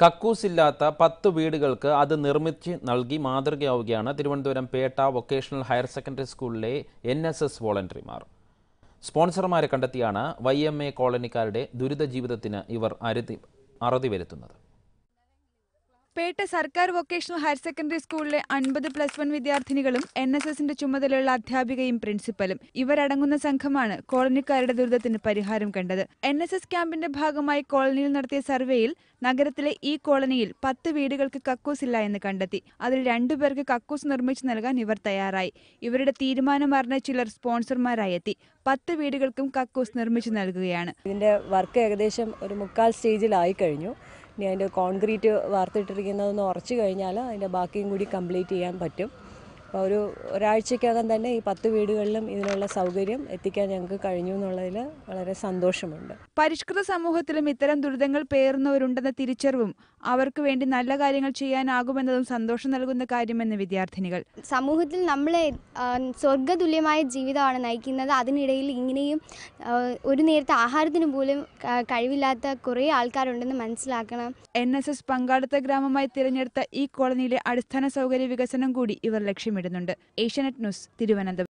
കക്കൂസില്ലാത്ത പത്ത് വീടുകൾക്ക് അത് നിർമ്മിച്ച് നൽകി മാതൃകയാവുകയാണ് Thiruvananthapuram Pettah vocational higher secondary സ്കൂളിലെ എൻ എസ് എസ് വോളണ്ടറിമാർ സ്പോൺസർമാരെ കണ്ടെത്തിയാണ് വൈ എം എ കോളനിക്കാരുടെ ദുരിത ജീവിതത്തിന് ഇവർ അരുതി അറുതി വരുത്തുന്നത് പേട്ട സർക്കാർ വൊക്കേഷണൽ ഹയർ സെക്കൻഡറി സ്കൂളിലെ അൻപത് പ്ലസ് വൺ വിദ്യാർത്ഥിനികളും എൻ എസ് എസിന്റെ ചുമതലയുള്ള അധ്യാപികയും പ്രിൻസിപ്പലും ഇവരടങ്ങുന്ന സംഘമാണ് കോളനിക്കാരുടെ ദുരിതത്തിന് പരിഹാരം കണ്ടത് എൻ എസ് എസ് ക്യാമ്പിന്റെ ഭാഗമായി കോളനിയിൽ നടത്തിയ സർവേയിൽ നഗരത്തിലെ ഈ കോളനിയിൽ പത്ത് വീടുകൾക്ക് കക്കൂസില്ല എന്ന് കണ്ടെത്തി അതിൽ രണ്ടുപേർക്ക് കക്കൂസ് നിർമ്മിച്ചു നൽകാൻ ഇവർ തയ്യാറായി ഇവരുടെ തീരുമാനം അറിഞ്ഞ ചിലർ സ്പോൺസർമാരായി എത്തി പത്ത് വീടുകൾക്കും കക്കൂസ് നിർമ്മിച്ചു നൽകുകയാണ് ഇതിൻ്റെ വർക്ക് ഏകദേശം ഒരു മുക്കാൽ സ്റ്റേജിലായി കഴിഞ്ഞു ഇനി അതിൻ്റെ കോൺക്രീറ്റ് വാർത്തിട്ടിരിക്കുന്നതൊന്ന് ഉറച്ചു കഴിഞ്ഞാൽ അതിൻ്റെ ബാക്കിയും കൂടി കംപ്ലീറ്റ് ചെയ്യാൻ പറ്റും അപ്പോൾ ഒരു ഒരാഴ്ചക്കകം തന്നെ ഈ പത്ത് വീടുകളിലും ഇതിനുള്ള സൗകര്യം എത്തിക്കാൻ ഞങ്ങൾക്ക് കഴിഞ്ഞു എന്നുള്ളതിൽ വളരെ സന്തോഷമുണ്ട് പരിഷ്കൃത സമൂഹത്തിലും ഇത്തരം ദുരിതങ്ങൾ പേറുന്നവരുണ്ടെന്ന തിരിച്ചറിവും അവർക്ക് വേണ്ടി നല്ല കാര്യങ്ങൾ ചെയ്യാനാകുമെന്നതും സന്തോഷം നൽകുന്ന കാര്യമെന്ന് വിദ്യാർത്ഥിനികൾ സമൂഹത്തിൽ നമ്മൾ സ്വർഗതുല്യമായ ജീവിതമാണ് നയിക്കുന്നത് അതിനിടയിൽ ഇങ്ങനെയും ആ, ഒരു നേരത്തെ ആഹാരത്തിന് പോലും ക- കഴിവില്ലാത്ത കുറേ ആൾക്കാരുണ്ടെന്ന് മനസ്സിലാക്കണം എൻ എസ് എസ് പങ്കാളിത്ത ഗ്രാമമായി തിരഞ്ഞെടുത്ത ഈ കോളനിയിലെ അടിസ്ഥാന സൗകര്യ വികസനം കൂടി ഇവർ ലക്ഷ്യമിടുന്നുണ്ട് ഏഷ്യാനെറ്റ് ന്യൂസ് തിരുവനന്തപുരം